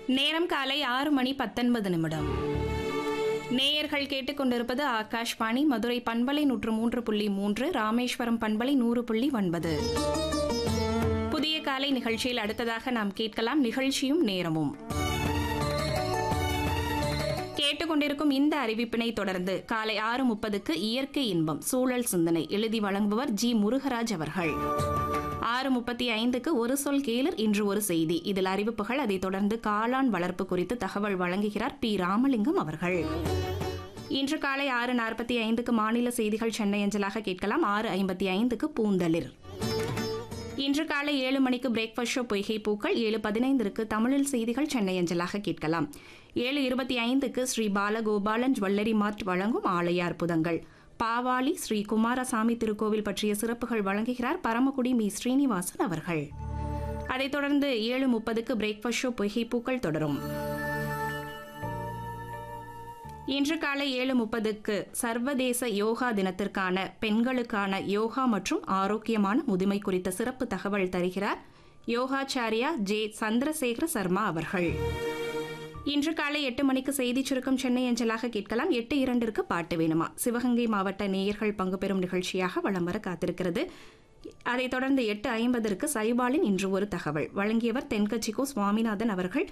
நேரம் காலை ஆறு மணி பத்தொன்பது நிமிடம் நேயர்கள் கேட்டுக்கொண்டிருப்பது ஆகாஷ்வாணி மதுரை பண்பலை நூற்று மூன்று புள்ளி மூன்று ராமேஸ்வரம் பண்பலை நூறு புள்ளி ஒன்பது புதிய காலை நிகழ்ச்சியில் அடுத்ததாக நாம் கேட்கலாம் நிகழ்ச்சியும் நேரமும் கேட்டுக்கொண்டிருக்கும் இந்த அறிவிப்பினை தொடர்ந்து காலை ஆறு முப்பதுக்கு இயற்கை இன்பம் சூழல் சிந்தனை எழுதி வழங்குபவர் ஜி முருகராஜ் அவர்கள் ஆறு முப்பத்தி ஐந்துக்கு ஒரு சொல் கேளர் இன்று ஒரு செய்தி இதில் அறிவிப்புகள் அதைத் தொடர்ந்து காளான் வளர்ப்பு குறித்து தகவல் வழங்குகிறார் பி ராமலிங்கம் அவர்கள் இன்று காலை ஆறு நாற்பத்தி ஐந்துக்கு மாநில செய்திகள் சென்னை அஞ்சலாக கேட்கலாம் ஆறு ஐம்பத்தி ஐந்துக்கு பூந்தளிர் இன்று காலை ஏழு மணிக்கு பிரேக்ஃபாஸ்ட் ஷோ பொய்கை பூக்கள் ஏழு பதினைந்திற்கு தமிழில் செய்திகள் சென்னை அஞ்சலாக கேட்கலாம் ஏழு இருபத்தி ஐந்துக்கு ஸ்ரீ பாலகோபாலன் ஜுவல்லரி மார்ட் வழங்கும் ஆலய அற்புதங்கள் பாவாளி ஸ்ரீ குமாரசாமி திருக்கோவில் பற்றிய சிறப்புகள் வழங்குகிறார் பரமக்குடி மீ ஸ்ரீனிவாசன் அவர்கள் அதைத் தொடர்ந்து ஏழு முப்பதுக்கு பிரேக்ஃபாஸ்ட் ஷோ பொய்கை பூக்கள் தொடரும் இன்று காலை ஏழு முப்பதுக்கு சர்வதேச யோகா தினத்திற்கான பெண்களுக்கான யோகா மற்றும் ஆரோக்கியமான முதுமை குறித்த சிறப்பு தகவல் தருகிறார் யோகாச்சாரியா ஜே சந்திரசேகர சர்மா அவர்கள் இன்று காலை எட்டு மணிக்கு செய்தி சுருக்கம் சென்னை அஞ்சலாக கேட்கலாம் எட்டு இரண்டிற்கு பாட்டு வேணுமா சிவகங்கை மாவட்ட நேயர்கள் பங்கு பெறும் நிகழ்ச்சியாக வலம் வர காத்திருக்கிறது அதைத் தொடர்ந்து எட்டு ஐம்பதற்கு சைபாலின் இன்று ஒரு தகவல் வழங்கியவர் தென்கட்சிகோ சுவாமிநாதன் அவர்கள்